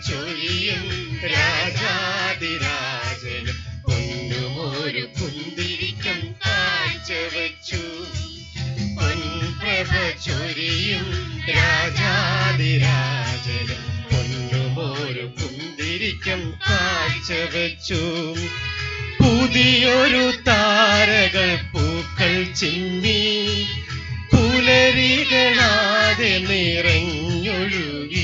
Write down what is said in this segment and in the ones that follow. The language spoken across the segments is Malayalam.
ചൊരിയും രാജാതിരാജന് പൊന്നുമൊരു കുന്തിരിക്കം കാഴ്ചവെച്ചു പൊൻപ്രഭ ചൊരിയും രാജാതിരാജന് പൊന്നുമൊരു കുന്തിരിക്കം കാഴ്ചവെച്ചു പുതിയൊരു താരകൾ പൂക്കൾ ചിമ്മി പുലരികളാതെ നിറഞ്ഞൊഴുകി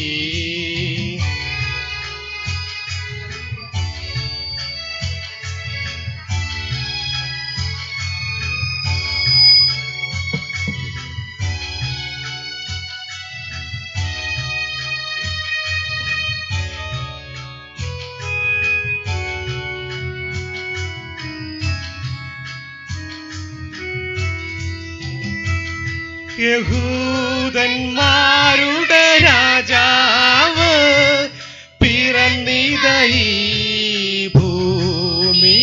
യഹൂദന്മാരുടെ രാജാവ് പിറന്നിതയി ഭൂമി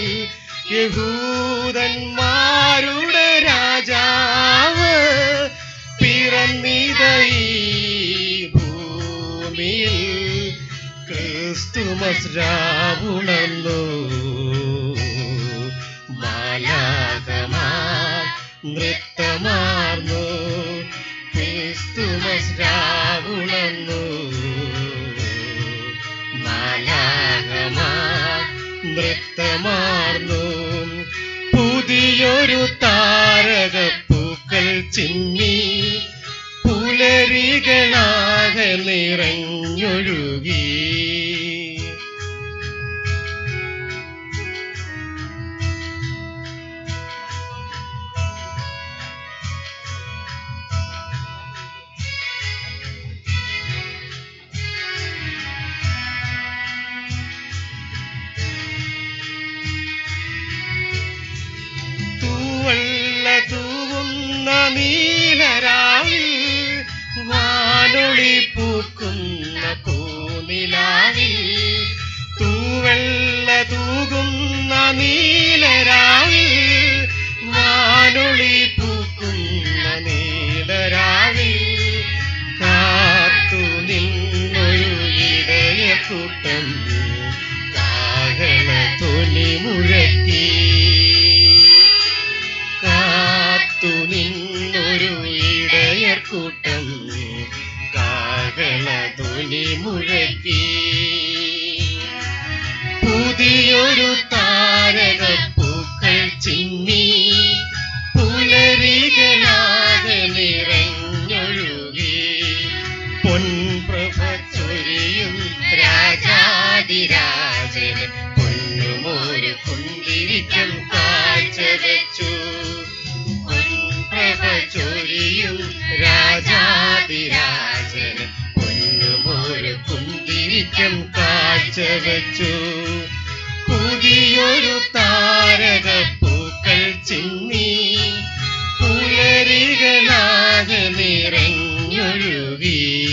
യഹൂദന്മാരുടെ രാജാവ് പിറന്നിതയി ഭൂമിയിൽ ക്രിസ്തുമസ് രാവുണന്നു മാലാകമാ നൃത്തമാർന്നു ക്രിസ്തുമസ് രാവുണന്നു മാലാകമാ നൃത്തമാർന്നു പുതിയൊരു താരക പൂക്കൾ ചിമ്മി പുലരികളാകെ നിറഞ്ഞൊഴുകി തൂവല്ല തൂവുന്ന നീലരാവിൽ വാനൊളി പൂക്കുന്ന പൂനിലാവിൽ തൂവെള്ള തൂകുന്ന നീലരാവിൽ വാനൊളി പൂക്കുന്ന നീലരാവിൽ കാത്തു നിന്നൊരു ഇടയക്കൂട്ടം കാഹള തൊലി മുഴക്കി കാത്തു നിന്നൊരു ഇടയർക്കൂട്ടം കാഹള തൊലി മുഴക്കി പുതിയൊരു താരക പൂക്കൾ ചിമ്മി പുലരികളാകെ നിറഞ്ഞൊഴുകി പൊൻപ്രഭ ചൊരിയും രാജാതിരാജന് പൊന്നുമൊരു കുന്തിരിക്കം കാഴ്ചവെച്ചു പൊൻപ്രഭ ചൊരിയും രാജാതിരാജന് പൊന്നുമൊരു കുന്തിരിക്കം കാഴ്ചവെച്ചു പുതിയൊരു താരക പൂക്കൾ ചിമ്മി പുലരികളാകെ നിറഞ്ഞൊഴുകി